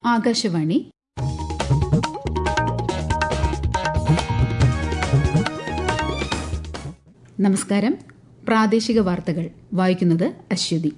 ആകാശവാണി നമസ്കാരം പ്രാദേശിക വാർത്തകൾ വായിക്കുന്നത് അശ്വതി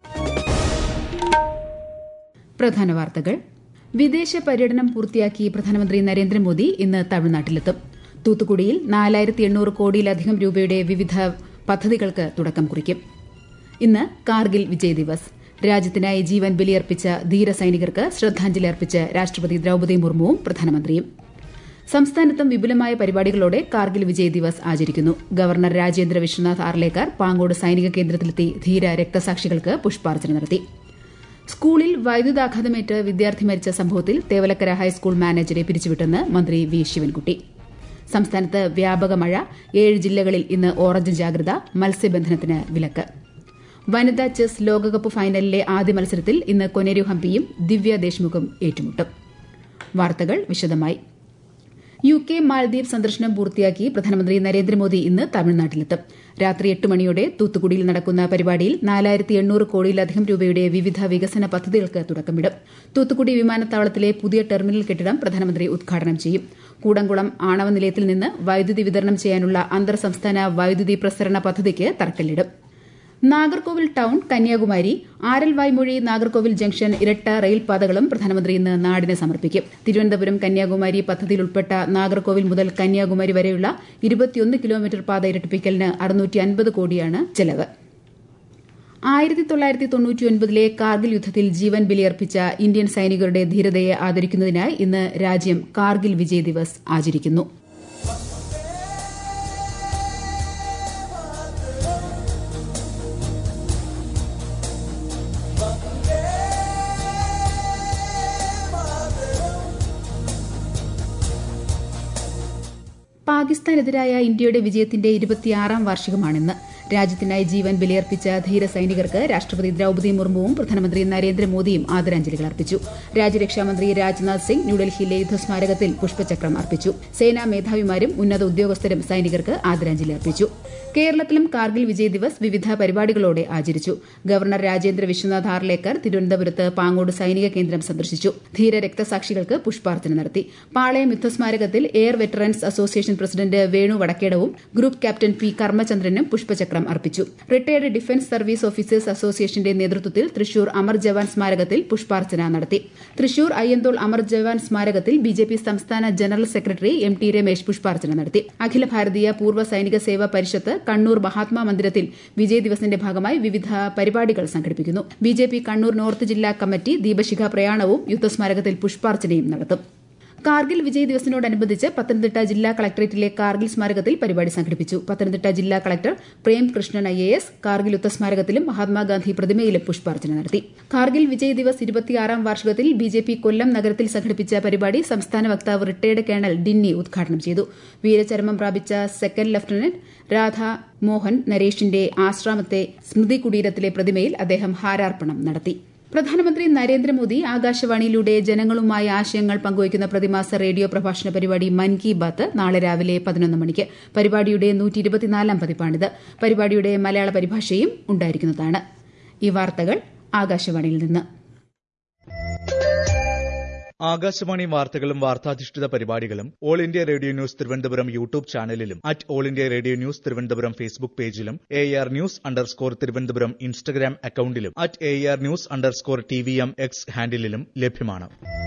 പ്രധാന വാർത്തകൾ വിദേശ പര്യടനം പൂർത്തിയാക്കി പ്രധാനമന്ത്രി നരേന്ദ്രമോദി ഇന്ന് തമിഴ്നാട്ടിലെത്തും തൂത്തുക്കുടിയിൽ നാലായിരത്തി എണ്ണൂറ് കോടിയിലധികം രൂപയുടെ വിവിധ പദ്ധതികൾക്ക് തുടക്കം കുറിക്കും ഇന്ന് കാർഗിൽ വിജയ് ദിവസ് രാജ്യത്തിനായി ജീവൻ ബലിയർപ്പിച്ച ധീര സൈനികർക്ക് ശ്രദ്ധാഞ്ജലി അർപ്പിച്ച് രാഷ്ട്രപതി ദ്രൌപദി മുർമുവും പ്രധാനമന്ത്രിയും സംസ്ഥാനത്തും വിപുലമായ പരിപാടികളോടെ കാർഗിൽ വിജയ് ദിവസ് ആചരിക്കുന്നു ഗവർണർ രാജേന്ദ്ര വിശ്വനാഥ് ആർലേക്കർ പാങ്ങോട് സൈനിക കേന്ദ്രത്തിലെത്തി ധീര രക്തസാക്ഷികൾക്ക് പുഷ്പാർച്ചന നടത്തി സ്കൂളിൽ വൈദ്യുതാഘാതമേറ്റ് വിദ്യാർത്ഥി മരിച്ച സംഭവത്തിൽ തേവലക്കര ഹൈസ്കൂൾ മാനേജരെ പിരിച്ചുവിട്ടെന്ന് മന്ത്രി വി ശിവൻകുട്ടി സംസ്ഥാനത്ത് വ്യാപക മഴ ഏഴ് ജില്ലകളിൽ ഇന്ന് ഓറഞ്ച് ജാഗ്രത മത്സ്യബന്ധനത്തിന് വിലക്ക് വനിതാ ചെസ് ലോകകപ്പ് ഫൈനലിലെ ആദ്യ മത്സരത്തിൽ ഇന്ന് കൊനേരു ഹംപിയും ദിവ്യ ദേശ്മുഖും ഏറ്റുമുട്ടും വാർത്തകൾ വിശദമായി യു കെ മാലദ്വീപ് സന്ദർശനം പൂർത്തിയാക്കി പ്രധാനമന്ത്രി നരേന്ദ്രമോദി ഇന്ന് തമിഴ്നാട്ടിലെത്തും രാത്രി എട്ട് മണിയോടെ തൂത്തുക്കുടിയിൽ നടക്കുന്ന പരിപാടിയിൽ നാലായിരത്തി എണ്ണൂറ് കോടിയിലധികം രൂപയുടെ വിവിധ വികസന പദ്ധതികൾക്ക് തുടക്കമിടും തൂത്തുക്കുടി വിമാനത്താവളത്തിലെ പുതിയ ടെർമിനൽ കെട്ടിടം പ്രധാനമന്ത്രി ഉദ്ഘാടനം ചെയ്യും കൂടംകുളം ആണവ നിലയത്തിൽ നിന്ന് വൈദ്യുതി വിതരണം ചെയ്യാനുള്ള അന്തർ സംസ്ഥാന വൈദ്യുതി പ്രസരണ പദ്ധതിക്ക് തറക്കല്ലിടും നാഗർകോവിൽ ടൌൺ കന്യാകുമാരി ആരൽവായ്മൊഴി നാഗർകോവിൽ ജംഗ്ഷൻ ഇരട്ട റെയിൽപാതകളും പ്രധാനമന്ത്രി ഇന്ന് നാടിന് സമർപ്പിക്കും തിരുവനന്തപുരം കന്യാകുമാരി പദ്ധതിയിൽ ഉൾപ്പെട്ട നാഗർകോവിൽ മുതൽ കന്യാകുമാരി വരെയുള്ള ഇരുപത്തിയൊന്ന് കിലോമീറ്റർ പാത ഇരട്ടിപ്പിക്കലിന് അറുന്നൂറ്റി അൻപത് കോടിയാണ് ചെലവ് ആയിരത്തി തൊള്ളായിരത്തി തൊണ്ണൂറ്റിയൊൻപതിലെ കാർഗിൽ യുദ്ധത്തിൽ ജീവൻ ബലിയർപ്പിച്ച ഇന്ത്യൻ സൈനികരുടെ ധീരതയെ ആദരിക്കുന്നതിനായി ഇന്ന് രാജ്യം കാർഗിൽ വിജയ് ദിവസ് ആചരിക്കുന്നു പാകിസ്ഥാനെതിരായ ഇന്ത്യയുടെ വിജയത്തിന്റെ ഇരുപത്തിയാറാം വാർഷികമാണിന്ന് രാജ്യത്തിനായി ജീവൻ ബലിയർപ്പിച്ച ധീര സൈനികർക്ക് രാഷ്ട്രപതി ദ്രൌപദി മുർമുവും പ്രധാനമന്ത്രി നരേന്ദ്രമോദിയും ആദരാഞ്ജലികൾ അർപ്പിച്ചു രാജ്യരക്ഷാമന്ത്രി രാജ്നാഥ് സിംഗ് ന്യൂഡൽഹിയിലെ യുദ്ധസ്മാരകത്തിൽ പുഷ്പചക്രം അർപ്പിച്ചു സേനാ മേധാവിമാരും ഉന്നത ഉദ്യോഗസ്ഥരും സൈനികർക്ക് ആദരാഞ്ജലി അർപ്പിച്ചു കേരളത്തിലും കാർഗിൽ വിജയ് ദിവസ് വിവിധ പരിപാടികളോടെ ആചരിച്ചു ഗവർണർ രാജേന്ദ്ര വിശ്വനാഥ് ആർലേക്കർ തിരുവനന്തപുരത്ത് പാങ്ങോട് സൈനിക കേന്ദ്രം സന്ദർശിച്ചു ധീര രക്തസാക്ഷികൾക്ക് പുഷ്പാർച്ചന നടത്തി പാളയം യുദ്ധസ്മാരകത്തിൽ air veterans association president Venu വടക്കേടവും ഗ്രൂപ്പ് ക്യാപ്റ്റൻ പി കർമ്മചന്ദ്രനും പുഷ്പചക്രം അർപ്പിച്ചു റിട്ടയർഡ് ഡിഫൻസ് സർവീസ് ഓഫീസേഴ്സ് അസോസിയേഷന്റെ നേതൃത്വത്തിൽ തൃശൂർ അമർ ജവാൻ സ്മാരകത്തിൽ പുഷ്പാർച്ചന നടത്തി തൃശൂർ അയ്യന്തോൾ അമർ ജവാൻ സ്മാരകത്തിൽ ബിജെപി സംസ്ഥാന general secretary M T Ramesh പുഷ്പാർച്ചന നടത്തി അഖില ഭാരതീയ പൂർവ്വ സൈനിക സേവാ പരിഷത്ത് കണ്ണൂർ മഹാത്മാ മന്ദിരത്തിൽ വിജയ് ദിവസിന്റെ ഭാഗമായി വിവിധ പരിപാടികൾ സംഘടിപ്പിക്കുന്നു ബിജെപി കണ്ണൂർ നോർത്ത് ജില്ലാ കമ്മിറ്റി ദീപശിഖ പ്രയാണവും യുദ്ധസ്മാരകത്തിൽ പുഷ്പാർച്ചനയും നടത്തും കാർഗിൽ വിജയ് ദിവസിനോടനുബന്ധിച്ച് പത്തനംതിട്ട ജില്ലാ കളക്ടറേറ്റിലെ കാർഗിൽ സ്മാരകത്തിൽ പരിപാടി സംഘടിപ്പിച്ചു പത്തനംതിട്ട ജില്ലാ collector Prem Krishnan I A S Kargil യുദ്ധസ്മാരകത്തിലും മഹാത്മാഗാന്ധി പ്രതിമയിലും പുഷ്പാർച്ചന നടത്തി കാർഗിൽ വിജയ് ദിവസ് ഇരുപത്തിയാറാം വാർഷികത്തിൽ ബിജെപി കൊല്ലം നഗരത്തിൽ സംഘടിപ്പിച്ച പരിപാടി സംസ്ഥാന വക്താവ് റിട്ടയർഡ് കേണൽ ഡിന്നി ഉദ്ഘാടനം ചെയ്തു വീരചരമം പ്രാപിച്ച സെക്കൻഡ് ലഫ്റ്റനന്റ് രാധ മോഹൻ നരേഷിന്റെ ആശ്രാമത്തെ സ്മൃതി കുടീരത്തിലെ പ്രതിമയിൽ അദ്ദേഹം ഹാരാർപ്പണം നടത്തി പ്രധാനമന്ത്രി നരേന്ദ്രമോദി ആകാശവാണിയിലൂടെ ജനങ്ങളുമായി ആശയങ്ങൾ പങ്കുവയ്ക്കുന്ന പ്രതിമാസ റേഡിയോ പ്രഭാഷണ പരിപാടി മൻ കി ബാത്ത് നാളെ രാവിലെ പതിനൊന്ന് മണിക്ക് പരിപാടിയുടെ നൂറ്റി ഇരുപത്തിനാലാം പതിപ്പാണിത് പരിപാടിയുടെ മലയാള പരിഭാഷയും ഉണ്ടായിരിക്കുന്നതാണ് ഈ വാർത്തകൾ ആകാശവാണിയിൽ നിന്ന് ആകാശവാണി വാർത്തകളും വാർത്താധിഷ്ഠിത പരിപാടികളും all India radio news Thiruvananthapuram YouTube ചാനലിലും at all India radio news Thiruvananthapuram Facebook പേജിലും A R news underscore Thiruvananthapuram Instagram അക്കൌണ്ടിലും at A R news underscore T V M X ഹാൻഡിലും ലഭ്യമാണ്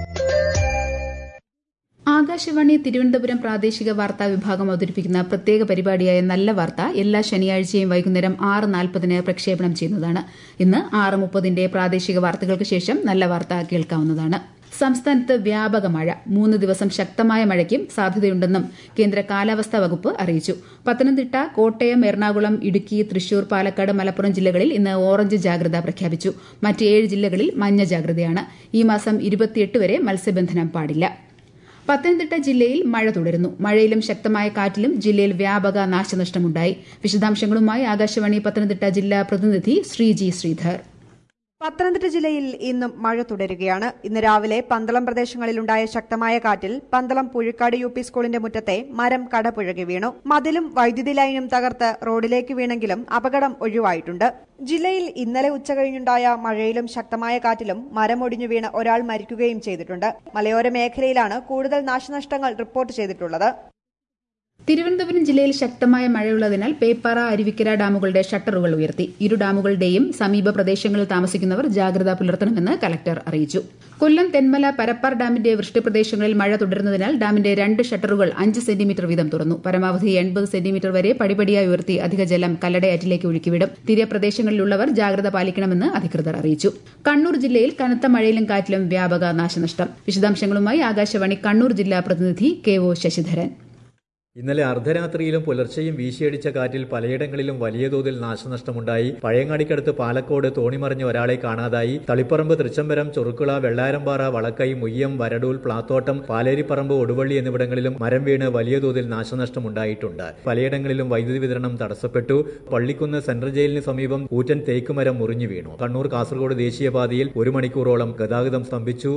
ആകാശവാണി തിരുവനന്തപുരം പ്രാദേശിക വാർത്താ വിഭാഗം അവതരിപ്പിക്കുന്ന പ്രത്യേക പരിപാടിയായ നല്ല വാർത്ത എല്ലാ ശനിയാഴ്ചയും വൈകുന്നേരം ആറ് നാൽപ്പതിന് പ്രക്ഷേപണം ചെയ്യുന്നതാണ് ഇന്ന് ആറ് മുപ്പതിന്റെ പ്രാദേശിക വാർത്തകൾക്ക് ശേഷം നല്ല വാർത്ത കേൾക്കാവുന്നതാണ് സംസ്ഥാനത്ത് വ്യാപക മഴ മൂന്ന് ദിവസം ശക്തമായ മഴയ്ക്കും സാധ്യതയുണ്ടെന്നും കേന്ദ്ര കാലാവസ്ഥാ വകുപ്പ് അറിയിച്ചു പത്തനംതിട്ട കോട്ടയം എറണാകുളം ഇടുക്കി തൃശൂർ പാലക്കാട് മലപ്പുറം ജില്ലകളിൽ ഇന്ന് ഓറഞ്ച് ജാഗ്രത പ്രഖ്യാപിച്ചു മറ്റ് ഏഴ് ജില്ലകളിൽ മഞ്ഞ ജാഗ്രതയാണ് ഈ മാസം ഇരുപത്തിയെട്ട് വരെ മത്സ്യബന്ധനം പാടില്ല പത്തനംതിട്ട ജില്ലയിൽ മഴ തുടരുന്നു മഴയിലും ശക്തമായ കാറ്റിലും ജില്ലയിൽ വ്യാപക നാശനഷ്ടമുണ്ടായി വിശദാംശങ്ങളുമായി ആകാശവാണി പത്തനംതിട്ട ജില്ലാ പ്രതിനിധി ശ്രീജി ശ്രീധർ പത്തനംതിട്ട ജില്ലയിൽ ഇന്നും മഴ തുടരുകയാണ് ഇന്ന് രാവിലെ പന്തളം പ്രദേശങ്ങളിലുണ്ടായ ശക്തമായ കാറ്റിൽ പന്തളം പുഴുക്കാട് യു പി സ്കൂളിന്റെ മുറ്റത്തെ മരം കടപുഴകി വീണു മതിലും വൈദ്യുതി ലൈനും തകർത്ത് റോഡിലേക്ക് വീണെങ്കിലും അപകടം ഒഴിവായിട്ടുണ്ട് ജില്ലയിൽ ഇന്നലെ ഉച്ചകഴിഞ്ഞുണ്ടായ മഴയിലും ശക്തമായ കാറ്റിലും മരം ഒടിഞ്ഞു വീണ് ഒരാൾ മരിക്കുകയും ചെയ്തിട്ടുണ്ട് മലയോര മേഖലയിലാണ് കൂടുതൽ നാശനഷ്ടങ്ങൾ റിപ്പോർട്ട് ചെയ്തിട്ടുള്ളത് തിരുവനന്തപുരം ജില്ലയിൽ ശക്തമായ മഴയുള്ളതിനാൽ പേപ്പാറ അരുവിക്കര ഡാമുകളുടെ ഷട്ടറുകൾ ഉയർത്തി ഇരു ഡാമുകളുടെയും സമീപ പ്രദേശങ്ങളിൽ താമസിക്കുന്നവർ ജാഗ്രത പുലർത്തണമെന്ന് കലക്ടർ അറിയിച്ചു കൊല്ലം തെന്മല പരപ്പാർ ഡാമിന്റെ വൃഷ്ടിപ്രദേശങ്ങളിൽ മഴ തുടരുന്നതിനാൽ ഡാമിന്റെ രണ്ട് ഷട്ടറുകൾ അഞ്ച് സെന്റിമീറ്റർ വീതം തുറന്നു പരമാവധി എൺപത് സെന്റിമീറ്റർ വരെ പടിപടിയായി ഉയർത്തി അധിക ജലം കല്ലടയാറ്റിലേക്ക് ഒഴുക്കിവിടും തീരപ്രദേശങ്ങളിലുള്ളവർ ജാഗ്രത പാലിക്കണമെന്ന് അധികൃതർ അറിയിച്ചു കണ്ണൂർ ജില്ലയിൽ കനത്ത മഴയിലും കാറ്റിലും വ്യാപക നാശനഷ്ടം വിശദാംശങ്ങളുമായി ആകാശവാണി കണ്ണൂർ ജില്ലാ പ്രതിനിധി കെ ഒ ശശിധരൻ ഇന്നലെ അർദ്ധരാത്രിയിലും പുലർച്ചെയും വീശിയടിച്ച കാറ്റിൽ പലയിടങ്ങളിലും വലിയ തോതിൽ നാശനഷ്ടമുണ്ടായി പഴയങ്ങാടിക്കടുത്ത് പാലക്കോട് തോണിമറിഞ്ഞ ഒരാളെ കാണാതായി തളിപ്പറമ്പ് തൃച്ചംബരം ചൊറുക്കുള വെള്ളാരമ്പാറ വളക്കൈ മുയ്യം വരടൂൽ പ്ലാത്തോട്ടം പാലേരിപ്പറമ്പ് ഒടുവള്ളി എന്നിവിടങ്ങളിലും മരം വീണ് വലിയ തോതിൽ നാശനഷ്ടമുണ്ടായിട്ടുണ്ട് പലയിടങ്ങളിലും വൈദ്യുതി വിതരണം തടസ്സപ്പെട്ടു പള്ളിക്കുന്ന് സെൻട്രൽ ജയിലിന് സമീപം കൂറ്റൻ തേക്കുമരം മുറിഞ്ഞു വീണു കണ്ണൂർ കാസർഗോഡ് ദേശീയപാതയിൽ ഒരു മണിക്കൂറോളം ഗതാഗതം സ്തംഭിച്ചു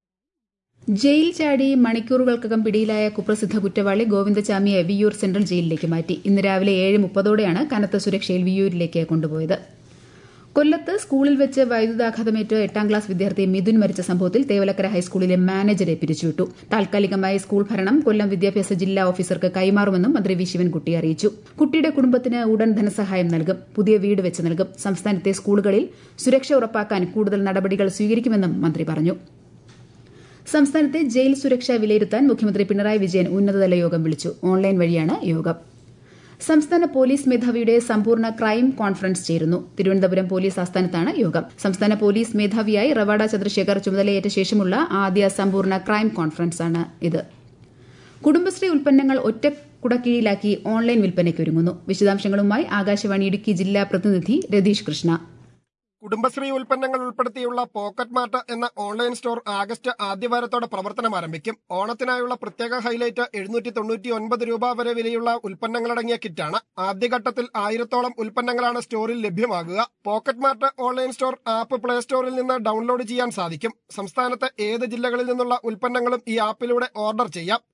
ജയിൽ ചാടി മണിക്കൂറുകൾക്കകം പിടിയിലായ കുപ്രസിദ്ധ കുറ്റവാളി ഗോവിന്ദചാമിയെ വിയൂർ സെൻട്രൽ ജയിലിലേക്ക് മാറ്റി ഇന്ന് രാവിലെ ഏഴ് മുപ്പതോടെയാണ് കനത്ത സുരക്ഷയിൽ വിയൂരിലേക്ക് കൊണ്ടുപോയത് കൊല്ലത്ത് സ്കൂളിൽ വെച്ച് വൈദ്യുതാഘാതമേറ്റ് എട്ടാം ക്ലാസ് വിദ്യാർത്ഥി മിഥുൻ മരിച്ച സംഭവത്തിൽ തേവലക്കര ഹൈസ്കൂളിലെ മാനേജരെ പിരിച്ചുവിട്ടു താൽക്കാലികമായി സ്കൂൾ ഭരണം കൊല്ലം വിദ്യാഭ്യാസ ജില്ലാ ഓഫീസർക്ക് കൈമാറുമെന്നും മന്ത്രി വി ശിവൻകുട്ടി അറിയിച്ചു കുട്ടിയുടെ കുടുംബത്തിന് ഉടൻ ധനസഹായം നൽകും പുതിയ വീട് വെച്ച് നൽകും സംസ്ഥാനത്തെ സ്കൂളുകളിൽ സുരക്ഷ ഉറപ്പാക്കാൻ കൂടുതൽ നടപടികൾ സ്വീകരിക്കുമെന്നും മന്ത്രി പറഞ്ഞു സംസ്ഥാനത്തെ ജയിൽ സുരക്ഷ വിലയിരുത്താൻ മുഖ്യമന്ത്രി പിണറായി വിജയൻ ഉന്നതതല യോഗം വിളിച്ചു ഓൺലൈൻ വഴിയാണ് യോഗം സംസ്ഥാന പോലീസ് മേധാവിയുടെ സമ്പൂർണ്ണ ക്രൈം കോൺഫറൻസ് ചേരുന്നു തിരുവനന്തപുരം പോലീസ് ആസ്ഥാനത്താണ് യോഗം സംസ്ഥാന പോലീസ് മേധാവിയായി റവാഡ ചന്ദ്രശേഖർ ചുമതലയേറ്റ ശേഷമുള്ള ആദ്യ സമ്പൂർണ്ണ ക്രൈം കോൺഫറൻസാണ് ഇത് കുടുംബശ്രീ ഉൽപ്പന്നങ്ങൾ ഒറ്റ കുടക്കീഴിലാക്കി ഓൺലൈൻ വിൽപ്പനയ്ക്ക് ഒരുങ്ങുന്നു വിശദാംശങ്ങളുമായി ആകാശവാണി ഇടുക്കി ജില്ലാ പ്രതിനിധി രതീഷ് കൃഷ്ണ കുടുംബശ്രീ ഉൽപ്പന്നങ്ങൾ ഉൾപ്പെടുത്തിയുള്ള പോക്കറ്റ് മാർട്ട് എന്ന ഓൺലൈൻ സ്റ്റോർ ആഗസ്റ്റ് ആദ്യവാരത്തോടെ പ്രവർത്തനം ആരംഭിക്കും ഓണത്തിനായുള്ള പ്രത്യേക ഹൈലൈറ്റ് എഴുന്നൂറ്റി തൊണ്ണൂറ്റി ഒൻപത് രൂപ വരെ വിലയുള്ള ഉൽപ്പന്നങ്ങളടങ്ങിയ കിറ്റാണ് ആദ്യഘട്ടത്തിൽ ആയിരത്തോളം ഉൽപ്പന്നങ്ങളാണ് സ്റ്റോറിൽ ലഭ്യമാകുക pocket mart online store app play സ്റ്റോറിൽ നിന്ന് ഡൗൺലോഡ് ചെയ്യാൻ സാധിക്കും സംസ്ഥാനത്തെ ഏത് ജില്ലകളിൽ നിന്നുള്ള ഉൽപ്പന്നങ്ങളും ഈ ആപ്പിലൂടെ ഓർഡർ ചെയ്യാം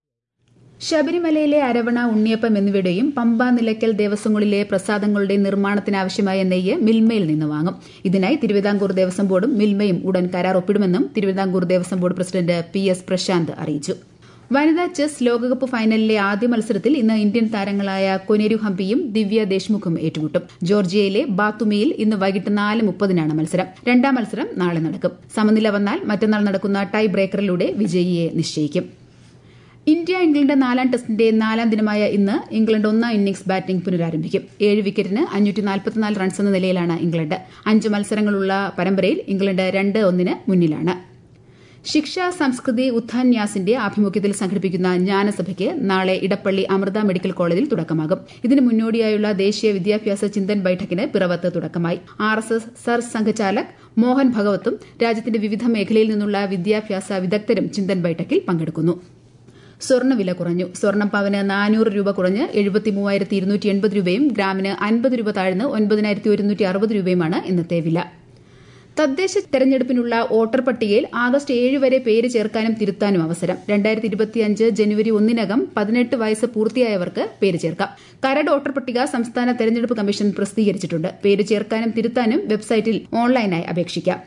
ശബരിമലയിലെ അരവണ ഉണ്ണിയപ്പം എന്നിവയുടെയും പമ്പ നിലയ്ക്കൽ ദേവസ്വങ്ങളിലെ പ്രസാദങ്ങളുടെ നിർമ്മാണത്തിനാവശ്യമായ നെയ്യ് മിൽമയിൽ നിന്ന് വാങ്ങും ഇതിനായി തിരുവിതാംകൂർ ദേവസ്വം ബോർഡും മിൽമയും ഉടൻ കരാർ ഒപ്പിടുമെന്നും Travancore Devaswom board president P S Prashanth അറിയിച്ചു വനിതാ ചെസ് ലോകകപ്പ് ഫൈനലിലെ ആദ്യ മത്സരത്തിൽ ഇന്ന് ഇന്ത്യൻ താരങ്ങളായ കൊനേരു ഹംപിയും ദിവ്യ ദേശ്മുഖും ഏറ്റുമുട്ടും ജോർജിയയിലെ ബാത്തുമിയിൽ ഇന്ന് വൈകിട്ട് നാല് മുപ്പതിനാണ് മത്സരം രണ്ടാം മത്സരം നാളെ നടക്കും സമനില വന്നാൽ മറ്റന്നാൾ നടക്കുന്ന ടൈ ബ്രേക്കറിലൂടെ വിജയിയെ നിശ്ചയിക്കും ഇന്ത്യ ഇംഗ്ലണ്ട് നാലാം ടെസ്റ്റിന്റെ നാലാം ദിനമായ ഇന്ന് ഇംഗ്ലണ്ട് ഒന്നാം ഇന്നിംഗ്സ് ബാറ്റിംഗ് പുനരാരംഭിക്കും ഏഴ് വിക്കറ്റിന് അഞ്ഞൂറ്റി നാൽപ്പത്തിനാല് റൺസ് എന്ന നിലയിലാണ് ഇംഗ്ലണ്ട് അഞ്ച് മത്സരങ്ങളുള്ള പരമ്പരയിൽ ഇംഗ്ലണ്ട് രണ്ട് ഒന്നിന് മുന്നിലാണ് ശിക്ഷ സംസ്കൃതി ഉത്ഥാൻ ന്യാസിന്റെ ആഭിമുഖ്യത്തിൽ സംഘടിപ്പിക്കുന്ന ജ്ഞാനസഭയ്ക്ക് നാളെ ഇടപ്പള്ളി അമൃത മെഡിക്കൽ കോളേജിൽ തുടക്കമാകും ഇതിന് മുന്നോടിയായുള്ള ദേശീയ വിദ്യാഭ്യാസ ചിന്തൻ ബൈഠക്കിന് പിറവത്ത് തുടക്കമായി R S S Sar Sanghchalak Mohan ഭഗവത്തും രാജ്യത്തിന്റെ വിവിധ മേഖലയിൽ നിന്നുള്ള വിദ്യാഭ്യാസ വിദഗ്ധരും ചിന്തൻ ബൈഠക്കിൽ പങ്കെടുക്കുന്നു സ്വർണ്ണവില കുറഞ്ഞു സ്വർണ്ണം പവന് നാനൂറ് രൂപ കുറഞ്ഞ് എഴുപത്തി മൂവായിരത്തി ഇരുന്നൂറ്റി എൺപത് രൂപയും ഗ്രാമിന് അൻപത് രൂപ താഴ്ന്ന് ഒൻപതിനായിരത്തി ഒരുന്നൂറ്റി അറുപത് രൂപയുമാണ് ഇന്നത്തെ വില തദ്ദേശ തെരഞ്ഞെടുപ്പിനുള്ള വോട്ടർ പട്ടികയിൽ ആഗസ്റ്റ് ഏഴ് വരെ പേര് ചേർക്കാനും തിരുത്താനും അവസരം രണ്ടായിരത്തി ഇരുപത്തിയഞ്ച് ജനുവരി ഒന്നിനകം പതിനെട്ട് വയസ്സ് പൂർത്തിയായവർക്ക് പേര് ചേർക്കാം കരട് വോട്ടർ പട്ടിക സംസ്ഥാന തെരഞ്ഞെടുപ്പ് കമ്മീഷൻ പ്രസിദ്ധീകരിച്ചിട്ടുണ്ട് പേര് ചേർക്കാനും തിരുത്താനും വെബ്സൈറ്റിൽ ഓൺലൈനായി അപേക്ഷിക്കാം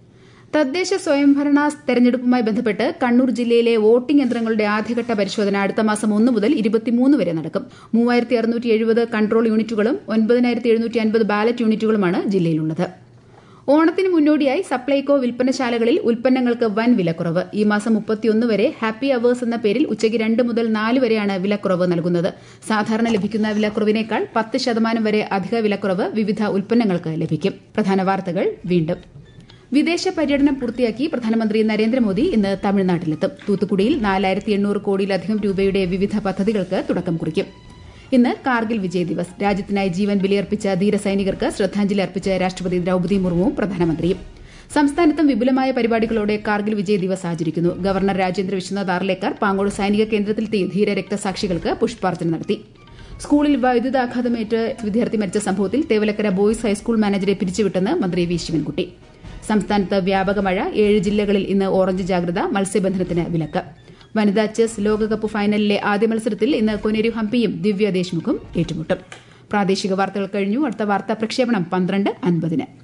തദ്ദേശ സ്വയംഭരണ തെരഞ്ഞെടുപ്പുമായി ബന്ധപ്പെട്ട് കണ്ണൂർ ജില്ലയിലെ വോട്ടിംഗ് യന്ത്രങ്ങളുടെ ആദ്യഘട്ട പരിശോധന അടുത്ത മാസം ഒന്ന് മുതൽ ഇരുപത്തിമൂന്ന് വരെ നടക്കും മൂവായിരത്തി അറുന്നൂറ്റി എഴുപത് കൺട്രോൾ യൂണിറ്റുകളും ഒൻപതിനായിരത്തി എഴുന്നൂറ്റി അൻപത് ബാലറ്റ് യൂണിറ്റുകളുമാണ് ജില്ലയിലുള്ളത് ഓണത്തിന് മുന്നോടിയായി സപ്ലൈകോ വിൽപ്പനശാലകളിൽ ഉൽപ്പന്നങ്ങൾക്ക് വൻ വിലക്കുറവ് ഈ മാസം മുപ്പത്തിയൊന്ന് വരെ ഹാപ്പി അവേഴ്സ് എന്ന പേരിൽ ഉച്ചയ്ക്ക് രണ്ട് മുതൽ നാല് വരെയാണ് വിലക്കുറവ് നൽകുന്നത് സാധാരണ ലഭിക്കുന്ന വിലക്കുറവിനേക്കാൾ പത്ത് ശതമാനം വരെ അധിക വിലക്കുറവ് വിവിധ ഉൽപ്പന്നങ്ങൾക്ക് ലഭിക്കും പ്രധാന വാർത്തകൾ വീണ്ടും വിദേശ പര്യടനം പൂർത്തിയാക്കി പ്രധാനമന്ത്രി നരേന്ദ്രമോദി ഇന്ന് തമിഴ്നാട്ടിലെത്തും തൂത്തുക്കുടിയിൽ നാലായിരത്തി എണ്ണൂറ് കോടിയിലധികം രൂപയുടെ വിവിധ പദ്ധതികൾക്ക് തുടക്കം കുറിക്കും ഇന്ന് കാർഗിൽ വിജയ് ദിവസ് രാജ്യത്തിനായി ജീവൻ ബലിയർപ്പിച്ച ധീരസൈനികർക്ക് ശ്രദ്ധാഞ്ജലി അർപ്പിച്ച രാഷ്ട്രപതി ദ്രൌപദി മുർമുവും പ്രധാനമന്ത്രിയും സംസ്ഥാനത്തും വിപുലമായ പരിപാടികളോടെ കാർഗിൽ വിജയ് ദിവസ് ആചരിക്കുന്നു ഗവർണർ രാജേന്ദ്ര വിശ്വനാഥ് ആർലേക്കർ പാങ്ങോട് സൈനിക കേന്ദ്രത്തിലെത്തി ധീര രക്തസാക്ഷികൾക്ക് പുഷ്പാർച്ചന നടത്തി സ്കൂളിൽ വൈദ്യുതാഘാതമേറ്റ് വിദ്യാർത്ഥി മരിച്ച സംഭവത്തിൽ തേവലക്കര ബോയ്സ് ഹൈസ്കൂൾ മാനേജരെ പിരിച്ചുവിട്ടെന്ന് മന്ത്രി വി ശിവൻകുട്ടി സംസ്ഥാനത്ത് വ്യാപക മഴ ഏഴ് ജില്ലകളിൽ ഇന്ന് ഓറഞ്ച് ജാഗ്രത മത്സ്യബന്ധനത്തിന് വിലക്ക് വനിതാ ചെസ് ലോകകപ്പ് ഫൈനലിലെ ആദ്യ മത്സരത്തിൽ ഇന്ന് കൊനേരു ഹംപിയും ദിവ്യ ദേശ്മുഖും ഏറ്റുമുട്ടും പ്രാദേശിക വാർത്തകൾ കഴിഞ്ഞു അടുത്ത വാർത്താ പ്രക്ഷേപണം പന്ത്രണ്ട് അൻപതിന്